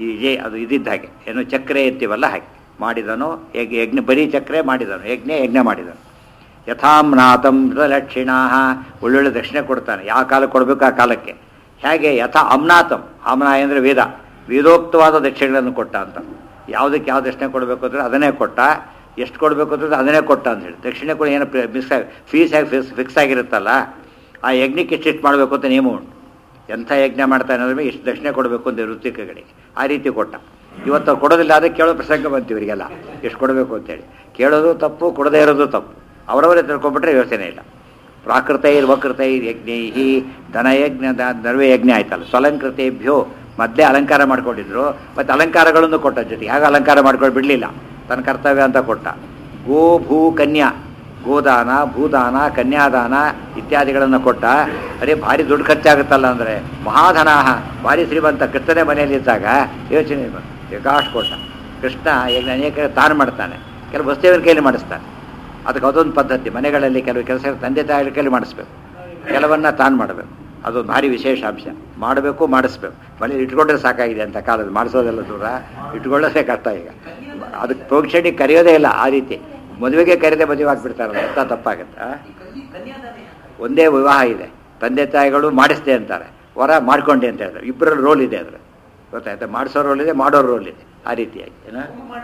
ಈ ಜೇ ಅದು ಇದಿದ್ದ ಹಾಗೆ ಏನು ಚಕ್ರೆ ಎತ್ತೀವಲ್ಲ ಹಾಗೆ ಮಾಡಿದನು ಯಜ್ಞ ಯಜ್ಞ ಬರೀ ಚಕ್ರೆ ಮಾಡಿದನು ಯಜ್ಞ ಯಜ್ಞ ಮಾಡಿದನು ಯಥಾಮ್ನಾತಂ ಲಕ್ಷಿಣಾ ಒಳ್ಳೊಳ್ಳೆ ದಕ್ಷಿಣೆ ಕೊಡ್ತಾನೆ ಯಾವ ಕಾಲಕ್ಕೆ ಕೊಡಬೇಕು ಆ ಕಾಲಕ್ಕೆ ಹೇಗೆ ಯಥಾ ಅಮ್ನಾತಂ ಅಮ್ನ ಅಂದರೆ ವೇದ ವೇದೋಕ್ತವಾದ ದಕ್ಷಿಣೆಗಳನ್ನು ಕೊಟ್ಟ ಅಂತ ಯಾವುದಕ್ಕೆ ಯಾವ ದಕ್ಷಿಣೆ ಕೊಡಬೇಕು ಅಂದರೆ ಅದನ್ನೇ ಕೊಟ್ಟ ಎಷ್ಟು ಕೊಡಬೇಕು ಅಂದರೆ ಅದನ್ನೇ ಕೊಟ್ಟ ಅಂತ ಹೇಳಿ ದಕ್ಷಿಣೆ ಕೂಡ ಏನು ಮಿಸ್ ಫೀಸ್ ಆಗಿ ಫಿಕ್ಸ್ ಫಿಕ್ಸ್ ಆಗಿರುತ್ತಲ್ಲ ಆ ಯಜ್ಞಕ್ಕೆ ಇಷ್ಟಿಷ್ಟು ಮಾಡಬೇಕು ಅಂತ ನಿಯಮ ಉಂಟು ಎಂಥ ಯಜ್ಞ ಮಾಡ್ತಾನೆ ಅಂದ್ರೆ ಇಷ್ಟು ದಕ್ಷಿಣೆ ಕೊಡಬೇಕು ಅಂತ ಋತಿಕಗಳಿಗೆ ಆ ರೀತಿ ಕೊಟ್ಟ ಇವತ್ತು ಅವ್ರು ಕೊಡೋದಿಲ್ಲ ಅದಕ್ಕೆ ಕೇಳೋ ಪ್ರಸಂಗ ಬಂತು ಇವರಿಗೆಲ್ಲ ಎಷ್ಟು ಕೊಡಬೇಕು ಅಂತೇಳಿ ಕೇಳೋದು ತಪ್ಪು ಕೊಡದೇ ಇರೋದು ತಪ್ಪು ಅವರವರೇ ತಿಳ್ಕೊಂಬಿಟ್ರೆ ಯೋಚನೆ ಇಲ್ಲ ಪ್ರಾಕೃತೈರ್ ವಕೃತೈರ್ ಯಜ್ಞೈಹಿ ಧನಯಜ್ಞ ನರ್ವೇ ಯಜ್ಞ ಆಯ್ತಲ್ಲ ಸ್ವಲಂಕೃತೇಭ್ಯೋ ಮೊದಲೇ ಅಲಂಕಾರ ಮಾಡ್ಕೊಂಡಿದ್ರು ಮತ್ತು ಅಲಂಕಾರಗಳನ್ನು ಕೊಟ್ಟ ಜೊತೆಗೆ ಹೇಗೆ ಅಲಂಕಾರ ಮಾಡ್ಕೊಂಡು ಬಿಡಲಿಲ್ಲ ತನ್ನ ಕರ್ತವ್ಯ ಅಂತ ಕೊಟ್ಟ ಗೋ ಭೂ ಕನ್ಯಾ ಗೋದಾನ ಭೂದಾನ ಕನ್ಯಾದಾನ ಇತ್ಯಾದಿಗಳನ್ನು ಕೊಟ್ಟ ಅದೇ ಭಾರಿ ದುಡ್ಡು ಖರ್ಚಾಗುತ್ತಲ್ಲ ಅಂದರೆ ಮಹಾಧನಾಹ ಭಾರಿ ಶ್ರೀಮಂತ ಕೃಷ್ಣನೇ ಮನೆಯಲ್ಲಿ ಇದ್ದಾಗ ಯೋಚನೆ ಬೇಕಾಷ್ಟು ಕೊಟ್ಟ ಕೃಷ್ಣ ಈಗ ಅನೇಕ ತಾನು ಮಾಡ್ತಾನೆ ಕೆಲವು ವಸ್ತುವಿನ ಕೈಲಿ ಮಾಡಿಸ್ತಾನೆ ಅದಕ್ಕೆ ಅದೊಂದು ಪದ್ಧತಿ ಮನೆಗಳಲ್ಲಿ ಕೆಲವು ಕೆಲಸ ತಂದೆ ತಾಯಿಗಳ ಕೈಲಿ ಮಾಡಿಸ್ಬೇಕು ಕೆಲವನ್ನ ತಾನು ಮಾಡಬೇಕು ಅದೊಂದು ಭಾರಿ ವಿಶೇಷ ಅಂಶ ಮಾಡಬೇಕು ಮಾಡಿಸ್ಬೇಕು ಮನೇಲಿ ಇಟ್ಕೊಂಡ್ರೆ ಸಾಕಾಗಿದೆ ಅಂತ ಕಾಲದ ಮಾಡಿಸೋದೆಲ್ಲ ದೂರ ಇಟ್ಕೊಳ್ಳೋದೇ ಕಷ್ಟ ಈಗ ಅದಕ್ಕೆ ಪ್ರೋಕ್ಷಣಿ ಕರೆಯೋದೇ ಇಲ್ಲ ಆ ರೀತಿ ಮದುವೆಗೆ ಕರೆದೇ ಮದುವೆ ಆಗ್ಬಿಡ್ತಾರಲ್ಲ ಎಂತ ತಪ್ಪಾಗತ್ತಾ ಒಂದೇ ವಿವಾಹ ಇದೆ ತಂದೆ ತಾಯಿಗಳು ಮಾಡಿಸ್ದೆ ಅಂತಾರೆ ವರ ಮಾಡ್ಕೊಂಡೆ ಅಂತ ಹೇಳ್ತಾರೆ ಇಬ್ಬರಲ್ಲಿ ರೋಲ್ ಇದೆ ಅದ್ರ ಗೊತ್ತಾಯ್ತಾ ಮಾಡಿಸೋ ರೋಲ್ ಇದೆ ಮಾಡೋರ್ ರೋಲ್ ಇದೆ ಆ ರೀತಿಯಾಗಿ ಏನ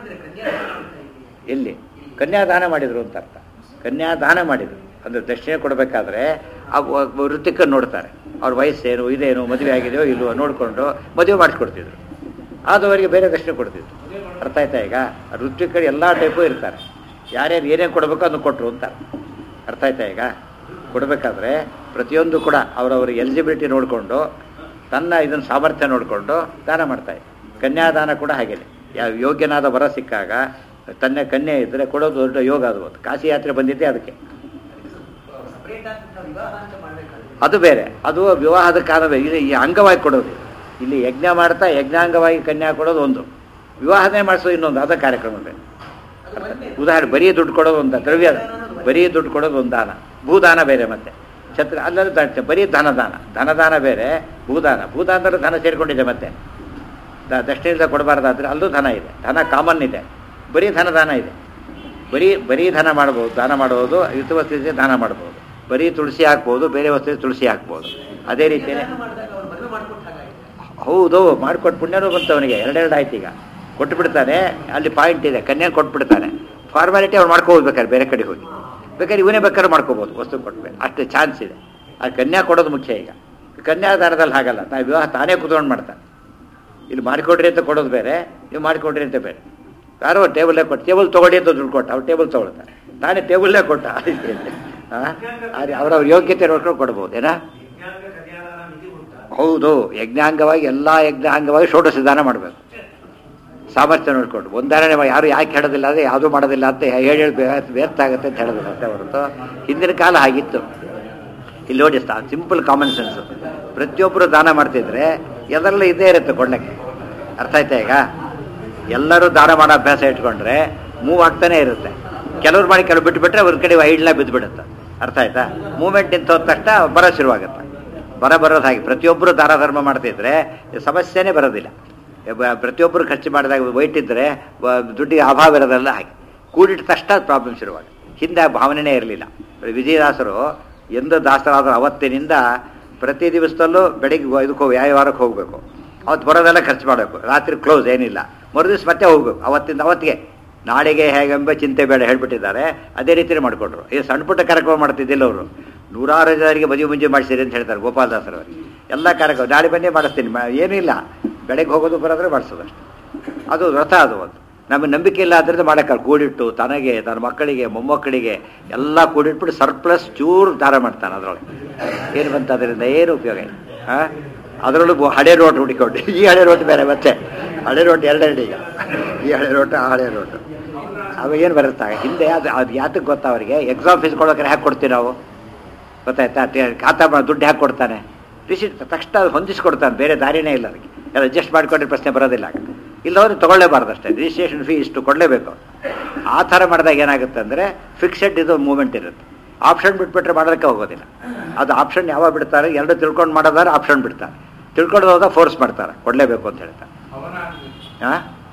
ಎಲ್ಲಿ ಕನ್ಯಾದಾನ ಮಾಡಿದ್ರು ಅಂತ ಅರ್ಥ ಕನ್ಯಾದಾನ ಮಾಡಿದ್ರು ಅಂದ್ರೆ ದಕ್ಷಿಣೆ ಕೊಡಬೇಕಾದ್ರೆ ಆ ವೃತ್ತಿಕ ನೋಡ್ತಾರೆ ಅವ್ರ ವಯಸ್ಸೇನು ಇದೇನು ಮದುವೆ ಆಗಿದೆಯೋ ಇಲ್ವೋ ನೋಡಿಕೊಂಡು ಮದುವೆ ಮಾಡಿಸ್ಕೊಡ್ತಿದ್ರು ಆದವರಿಗೆ ಬೇರೆ ದಕ್ಷಿಣೆ ಕೊಡ್ತಿದ್ರು ಅರ್ಥ ಆಯ್ತಾ ಈಗ ಋತ್ವಿಕರು ಎಲ್ಲ ಟೈಪು ಇರ್ತಾರೆ ಯಾರ್ಯಾರು ಏನೇನು ಕೊಡಬೇಕು ಅದನ್ನು ಕೊಟ್ಟರು ಅಂತ ಅರ್ಥ ಆಯ್ತಾ ಈಗ ಕೊಡಬೇಕಾದ್ರೆ ಪ್ರತಿಯೊಂದು ಕೂಡ ಅವರವರ ಎಲಿಜಿಬಿಲಿಟಿ ನೋಡಿಕೊಂಡು ತನ್ನ ಇದನ್ನು ಸಾಮರ್ಥ್ಯ ನೋಡಿಕೊಂಡು ದಾನ ಮಾಡ್ತಾರೆ ಕನ್ಯಾದಾನ ಕೂಡ ಹಾಗೇನೆ ಯಾವ ಯೋಗ್ಯನಾದ ವರ ಸಿಕ್ಕಾಗ ತನ್ನ ಕನ್ಯೆ ಇದ್ದರೆ ಕೊಡೋದು ದೊಡ್ಡ ಯೋಗ ಅದು ಒಂದು ಕಾಶಿ ಯಾತ್ರೆ ಬಂದಿದ್ದೆ ಅದಕ್ಕೆ ಅದು ಬೇರೆ ಅದು ವಿವಾಹದ ಕಾಲವೇ ಇದು ಈ ಅಂಗವಾಗಿ ಕೊಡೋದು ಇಲ್ಲಿ ಯಜ್ಞ ಮಾಡ್ತಾ ಯಜ್ಞಾಂಗವಾಗಿ ಕನ್ಯಾ ಕೊಡೋದು ಒಂದು ವಿವಾಹನೇ ಮಾಡಿಸೋದು ಇನ್ನೊಂದು ಅದ ಕಾರ್ಯಕ್ರಮ ಬೇರೆ ಉದಾಹರಣೆ ಬರೀ ದುಡ್ಡು ಕೊಡೋದು ಒಂದು ದ್ರವ್ಯ ಬರೀ ದುಡ್ಡು ಕೊಡೋದು ಒಂದು ದಾನ ಭೂದಾನ ಬೇರೆ ಮತ್ತೆ ಛತ್ರ ಅಲ್ಲರೂ ದಾಟ ಬರೀ ಧನದಾನ ಧನದಾನ ಬೇರೆ ಭೂದಾನ ಭೂದಾನದಲ್ಲಿ ಧನ ಸೇರಿಕೊಂಡಿದೆ ಮತ್ತೆ ದ ದಕ್ಷಿಣದಿಂದ ಕೊಡಬಾರ್ದಾದ್ರೆ ಅಲ್ಲೂ ಧನ ಇದೆ ಧನ ಕಾಮನ್ ಇದೆ ಬರೀ ಧನದಾನ ಇದೆ ಬರೀ ಬರೀ ಧನ ಮಾಡ್ಬೋದು ದಾನ ಮಾಡ್ಬೋದು ಯುತ ವಸ್ತುವಿಗೆ ದಾನ ಮಾಡ್ಬೋದು ಬರೀ ತುಳಸಿ ಹಾಕ್ಬೋದು ಬೇರೆ ವಸ್ತುವಿಗೆ ತುಳಸಿ ಹಾಕ್ಬೋದು ಅದೇ ರೀತಿಯೇ ಹೌದು ಮಾಡಿಕೊಟ್ಟು ಪುಣ್ಯನೂ ಬಂತು ಅವನಿಗೆ ಎರಡೆರಡು ಆಯ್ತು ಈಗ ಕೊಟ್ಟು ಬಿಡ್ತಾನೆ ಅಲ್ಲಿ ಪಾಯಿಂಟ್ ಇದೆ ಕನ್ಯಾ ಕೊಟ್ಬಿಡ್ತಾನೆ ಫಾರ್ಮಾಲಿಟಿ ಅವ್ರು ಮಾಡ್ಕೋಬೇಕಾದ್ರೆ ಬೇರೆ ಕಡೆ ಹೋಗಿ ಬೇಕಾದ್ರೆ ಇವನೇ ಬೇಕಾದ್ರೆ ಮಾಡ್ಕೋಬೋದು ವಸ್ತು ಕೊಟ್ಬೇಕು ಅಷ್ಟು ಚಾನ್ಸ್ ಇದೆ ಆ ಕನ್ಯಾ ಕೊಡೋದು ಮುಖ್ಯ ಈಗ ಕನ್ಯಾದಾನದಲ್ಲಿ ಹಾಗಲ್ಲ ನಾವು ವಿವಾಹ ತಾನೇ ಕುತ್ಕೊಂಡು ಮಾಡ್ತಾನೆ ಇಲ್ಲಿ ಮಾಡಿಕೊಡ್ರಿ ಅಂತ ಕೊಡೋದು ಬೇರೆ ನೀವು ಮಾಡಿಕೊಡ್ರಿ ಅಂತ ಬೇರೆ ಯಾರೋ ಟೇಬಲ್ಲೇ ಕೊಟ್ಟು ಟೇಬಲ್ ತೊಗೊಳ್ಳಿ ಅಂತ ದುಡ್ಡು ಕೊಟ್ಟ ಅವ್ರು ಟೇಬಲ್ ತೊಗೊಳ್ತಾನೆ ತಾನೇ ಟೇಬಲ್ಲೇ ಕೊಟ್ಟ ಅವ್ರವ್ರ ಯೋಗ್ಯತೆ ನೋಡ್ಕೊಂಡು ಕೊಡ್ಬೋದು ಏನಾ ಹೌದು ಯಜ್ಞಾಂಗವಾಗಿ ಎಲ್ಲ ಯಜ್ಞಾಂಗವಾಗಿ ಷೋಡಶ ದಾನ ಮಾಡಬೇಕು ಸಾಮರ್ಥ್ಯ ನೋಡ್ಕೊಂಡು ಒಂದಾರಣೆ ಯಾರು ಯಾಕೆ ಹೇಳೋದಿಲ್ಲ ಅಂದರೆ ಯಾವುದೂ ಮಾಡೋದಿಲ್ಲ ಅಂತ ಹೇಳಿ ಹೇಳಿ ವ್ಯರ್ಥ ಆಗುತ್ತೆ ಅಂತ ಹೇಳೋದಿಲ್ಲ ಅಷ್ಟೇ ಹೊರತು ಹಿಂದಿನ ಕಾಲ ಹಾಗಿತ್ತು ಇಲ್ಲಿ ನೋಡಿ ಸಿಂಪಲ್ ಕಾಮನ್ ಸೆನ್ಸ್ ಪ್ರತಿಯೊಬ್ಬರು ದಾನ ಮಾಡ್ತಿದ್ರೆ ಎಲ್ಲರಲ್ಲೂ ಇದೇ ಇರುತ್ತೆ ಕೊಳ್ಳಕ್ಕೆ ಅರ್ಥ ಆಯ್ತಾ ಈಗ ಎಲ್ಲರೂ ದಾನ ಮಾಡೋ ಅಭ್ಯಾಸ ಇಟ್ಕೊಂಡ್ರೆ ಮೂವ್ ಆಗ್ತಾನೆ ಇರುತ್ತೆ ಕೆಲವ್ರು ಮಾಡಿ ಕೆಲವು ಬಿಟ್ಟು ಬಿಟ್ಟರೆ ಅವ್ರ ಕಡೆ ಐಡ್ಲ ಬಿದ್ದು ಬಿಡುತ್ತೆ ಅರ್ಥ ಆಯ್ತಾ ಮೂಮೆಂಟ್ ನಿಂತ ಹೋದ ತಕ್ಷಣ ಬರ ಶುರುವಾಗುತ್ತೆ ಬರ ಬರೋದು ಹಾಗೆ ಪ್ರತಿಯೊಬ್ಬರು ದಾನ ಧರ್ಮ ಮಾಡ್ತಿದ್ರೆ ಸಮಸ್ಯೆನೇ ಬರೋದಿಲ್ಲ ಪ್ರತಿಯೊಬ್ಬರು ಖರ್ಚು ಮಾಡಿದಾಗ ವೈಟ್ ಇದ್ದರೆ ದುಡ್ಡಿಗೆ ಅಭಾವ ಇರೋದಲ್ಲ ಹಾಗೆ ಕೂಡಿಟ್ಟ ತಕ್ಷಣ ಪ್ರಾಬ್ಲಮ್ ಶುರುವಾಗಿ ಹಿಂದೆ ಆ ಭಾವನೆನೇ ಇರಲಿಲ್ಲ ವಿಜಯದಾಸರು ಎಂದು ದಾಸರಾದರೂ ಅವತ್ತಿನಿಂದ ಪ್ರತಿ ದಿವಸದಲ್ಲೂ ಬೆಳಿಗ್ಗೆ ಇದಕ್ಕೆ ಹೋಗಿ ಯಾವ ವಾರಕ್ಕೆ ಹೋಗಬೇಕು ಅವತ್ತು ಬರೋದೆಲ್ಲ ಖರ್ಚು ಮಾಡಬೇಕು ರಾತ್ರಿ ಕ್ಲೋಸ್ ಏನಿಲ್ಲ ಮರುದಿವ್ಸ ಮತ್ತೆ ಹೋಗ್ಬೇಕು ಅವತ್ತಿಂದ ಅವತ್ತಿಗೆ ನಾಳೆಗೆ ಹೇಗೆಂಬ ಚಿಂತೆ ಬೇಡ ಹೇಳ್ಬಿಟ್ಟಿದ್ದಾರೆ ಅದೇ ರೀತಿಯೇ ಮಾಡಿಕೊಂಡ್ರು ಈ ಸಣ್ಣ ಪುಟ್ಟ ಕಾರ್ಯಕ್ರಮ ಮಾಡ್ತಿದ್ದಿಲ್ಲ ಅವರು ನೂರಾರು ಜನರಿಗೆ ಮದುವೆ ಮುಂಜೆ ಮಾಡಿಸಿರಿ ಅಂತ ಹೇಳ್ತಾರೆ ಗೋಪಾಲದಾಸರವರು ಎಲ್ಲ ಕಾರ್ಯಕ್ರಮ ನಾಳೆ ಬನ್ನಿ ಮಾಡಿಸ್ತೀನಿ ಏನೂ ಇಲ್ಲ ಬೆಳಗ್ಗೆ ಹೋಗೋದು ಬರೋದ್ರೆ ಮಾಡಿಸೋದು ಅಷ್ಟೇ ಅದು ವ್ರತ ಅದು ಒಂದು ನಮಗೆ ನಂಬಿಕೆ ಇಲ್ಲ ಅದರಿಂದ ಮಾಡೋಕ್ಕಲ್ಲ ಕೂಡಿಟ್ಟು ತನಗೆ ತನ್ನ ಮಕ್ಕಳಿಗೆ ಮೊಮ್ಮಕ್ಕಳಿಗೆ ಎಲ್ಲ ಕೂಡಿಟ್ಬಿಟ್ಟು ಸರ್ಪ್ಲಸ್ ಚೂರು ದಾರ ಮಾಡ್ತಾನೆ ಅದರೊಳಗೆ ಏನು ಬಂತು ಅದರಿಂದ ಏನು ಉಪಯೋಗ ಇಲ್ಲ ಹಾಂ ಅದರೊಳಗೆ ಹಳೆ ರೋಟ್ ಹುಡುಕೊಂಡು ಈ ಹಳೆ ರೋಟ್ ಬೇರೆ ಮತ್ತೆ ಹಳೆ ರೋಟ್ ಎರಡೆರಡು ಈಗ ಈ ಹಳೆ ರೋಟು ಆ ಹಳೆ ರೋಟು ಅವ ಏನು ಬರುತ್ತೆ ಹಿಂದೆ ಅದು ಅದು ಯಾತಕ್ಕೆ ಗೊತ್ತಾ ಅವರಿಗೆ ಎಕ್ಸಾಮ್ ಫೀಸ್ ಕೊಡೋಕೆ ಹ್ಯಾಕೆ ಕೊಡ್ತೀವಿ ನಾವು ಗೊತ್ತಾಯ್ತಾ ಖಾತಾ ದುಡ್ಡು ಹ್ಯಾಕೆ ಕೊಡ್ತಾನೆ ರಿಸಿಟ್ ತಕ್ಷಣ ಅದು ಹೊಂದಿಸ್ಕೊಡ್ತಾನೆ ಬೇರೆ ದಾರಿನೇ ಇಲ್ಲ ಅದಕ್ಕೆ ಎಲ್ಲ ಅಡ್ಜಸ್ಟ್ ಮಾಡಿಕೊಂಡ್ರೆ ಪ್ರಶ್ನೆ ಬರೋದಿಲ್ಲ ಇಲ್ಲವ್ರು ತೊಗೊಳ್ಳೇಬಾರ್ದು ಅಷ್ಟೇ ರಿಜಿಸ್ಟ್ರೇಷನ್ ಫೀ ಇಷ್ಟು ಕೊಡಲೇಬೇಕು ಆ ಥರ ಮಾಡಿದಾಗ ಏನಾಗುತ್ತೆ ಅಂದರೆ ಫಿಕ್ಸೆಡ್ ಇದು ಮೂಮೆಂಟ್ ಇರುತ್ತೆ ಆಪ್ಷನ್ ಬಿಟ್ಬಿಟ್ರೆ ಮಾಡೋದಕ್ಕೆ ಹೋಗೋದಿಲ್ಲ ಅದು ಆಪ್ಷನ್ ಯಾವಾಗ ಬಿಡ್ತಾರೆ ಎರಡು ತಿಳ್ಕೊಂಡು ಮಾಡೋದಾದ್ರೆ ಆಪ್ಷನ್ ಬಿಡ್ತಾರೆ ತಿಳ್ಕೊಂಡು ಹೋದಾಗ ಫೋರ್ಸ್ ಮಾಡ್ತಾರೆ ಕೊಡಲೇಬೇಕು ಅಂತ ಹೇಳ್ತಾರೆ ಆ?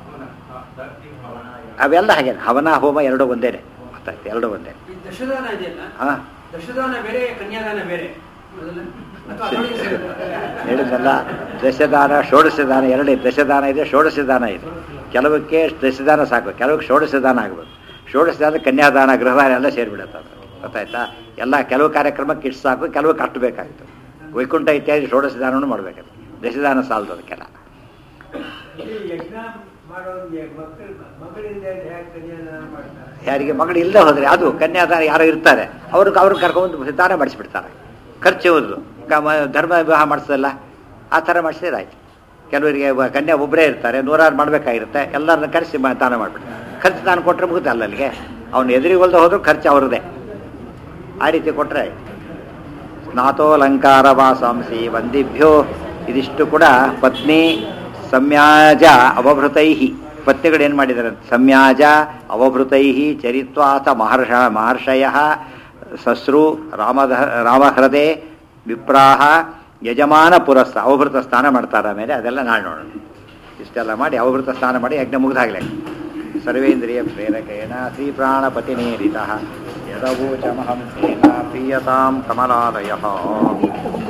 ಅವೆಲ್ಲ ಹಾಗೆ ಹವನ ಹೋಮ ಎರಡು ಒಂದೇನೆ ಗೊತ್ತಾಯ್ತು ಎರಡು ಒಂದೇ ಈ ದಶದಾನ ಇದೆಯಲ್ಲ ಹಾಂ ದಶದಾನ ಬೇರೆ ಕನ್ಯಾದಾನ ಬೇರೆ ಹೌದಲ್ಲ? ಅಥವಾ ಅದರೊಳಗೆ ಸೇರುತ್ತೆ? ಹೇಳಿದ್ನಲ್ಲ ದಶದಾನ ಷೋಡಶದಾನ ಎರಡೇ ದಶದಾನ ಇದೆ ಷೋಡಶದಾನ ಇದೆ ಕೆಲವಕ್ಕೆ ದಶದಾನ ಸಾಕು ಕೆಲವಕ್ಕೆ ಷೋಡಶದಾನ ಆಗ್ಬೋದು ಷೋಡಶದಾನ ಕನ್ಯಾದಾನ ಗೃಹದಾನ ಎಲ್ಲ ಸೇರಿಬಿಡುತ್ತೆ ಅದು ಗೊತ್ತಾಯ್ತಾ ಎಲ್ಲ ಕೆಲವು ಕಾರ್ಯಕ್ರಮಕ್ಕೆ ಇಷ್ಟು ಸಾಕು ಕೆಲವು ಕಟ್ಟಬೇಕಾಗಿತ್ತು ವೈಕುಂಠ ಇತ್ಯಾದಿ ಷೋಡಶದಾನವನ್ನು ಮಾಡಬೇಕು ದಶದಾನ ಸಾಲದು ಅದಕ್ಕೆಲ್ಲ ಈ ಯಜ್ಞ ಮಾಡೋದು ಮಕ್ಕಳು ಮಗಳಿಂದ ಹೇಗೆ ಕನ್ಯಾದಾನ ಮಾಡ್ತಾರೆ ಯಾರಿಗೆ ಮಗಳು ಇಲ್ಲದೆ ಹೋದರೆ ಅದು ಕನ್ಯಾದಾನ ಯಾರೋ ಇರ್ತಾರೆ ಅವ್ರಿಗೆ ಅವ್ರು ಕರ್ಕೊಂಡು ದಾನ ಮಾಡಿಸ್ಬಿಡ್ತಾರೆ ಖರ್ಚು ಇವ್ರದ್ದು ಕ- ಧರ್ಮ ವಿವಾಹ ಮಾಡಿಸೋದಲ್ಲ ಆ ಥರ ಮಾಡಿಸಿದ್ರೆ ಆಯ್ತು ಕೆಲವರಿಗೆ ಒಬ್ಬ ಕನ್ಯಾ ಒಬ್ಬರೇ ಇರ್ತಾರೆ ನೂರಾರು ಮಾಡಬೇಕಾಗಿರುತ್ತೆ ಎಲ್ಲರನ್ನ ಕರೆಸಿ ಮ- ದಾನ ಮಾಡಿಬಿಡ್ತಾರೆ ಖರ್ಚು ದಾನ ಕೊಟ್ಟರೆ ಮುಗುತ್ತೆ ಅಲ್ಲ ಅಲ್ಲಿಗೆ ಅವ್ನು ಎದುರಿಗೆ ಹೊಲ್ದ ಹೋದ್ರು ಖರ್ಚು ಅವ್ರದ್ದೇ ಆ ರೀತಿ ಕೊಟ್ಟರೆ ಆಯ್ತು ಸ್ನಾತೋಲಂಕಾರ ವಾಸಾಂಸಿ ವಂದಿಭ್ಯೋ ಇದಿಷ್ಟು ಕೂಡ ಪತ್ನಿ ಸಮ್ಯಾಜ ಅವಭೃತೈ ಪತ್ನಿಗಳು ಏನು ಮಾಡಿದ್ದಾರೆ ಸಮ್ಯಾಜ ಅವಭೃತೈ ಚರಿತ್ವಾಥ ಮಹರ್ಷ ಮಹರ್ಷಯ ಸಸ್ರು ರಾಮದ ರಾಮಹೃದೆ ವಿಪ್ರಾಹ ಯಜಮಾನ ಪುರಸ್ಸ ಅವಭೃತ ಸ್ನಾನ ಮಾಡ್ತಾರೆ ಆಮೇಲೆ ಅದೆಲ್ಲ ನಾಳೆ ನೋಡೋಣ ಇಷ್ಟೆಲ್ಲ ಮಾಡಿ ಅವಭೃತ ಸ್ನಾನ ಮಾಡಿ ಯಜ್ಞ ಮುಗಿದಾಗಲೇ ಸರ್ವೇಂದ್ರಿಯ ಪ್ರೇರಕೇಣ ಶ್ರೀ ಪ್ರಾಣಪತಿನೇರಿತ ಯದವೋಚಮಹಂ ಸೇನಾ ಪ್ರೀಯತಾಂ ಕಮಲಾಲಯ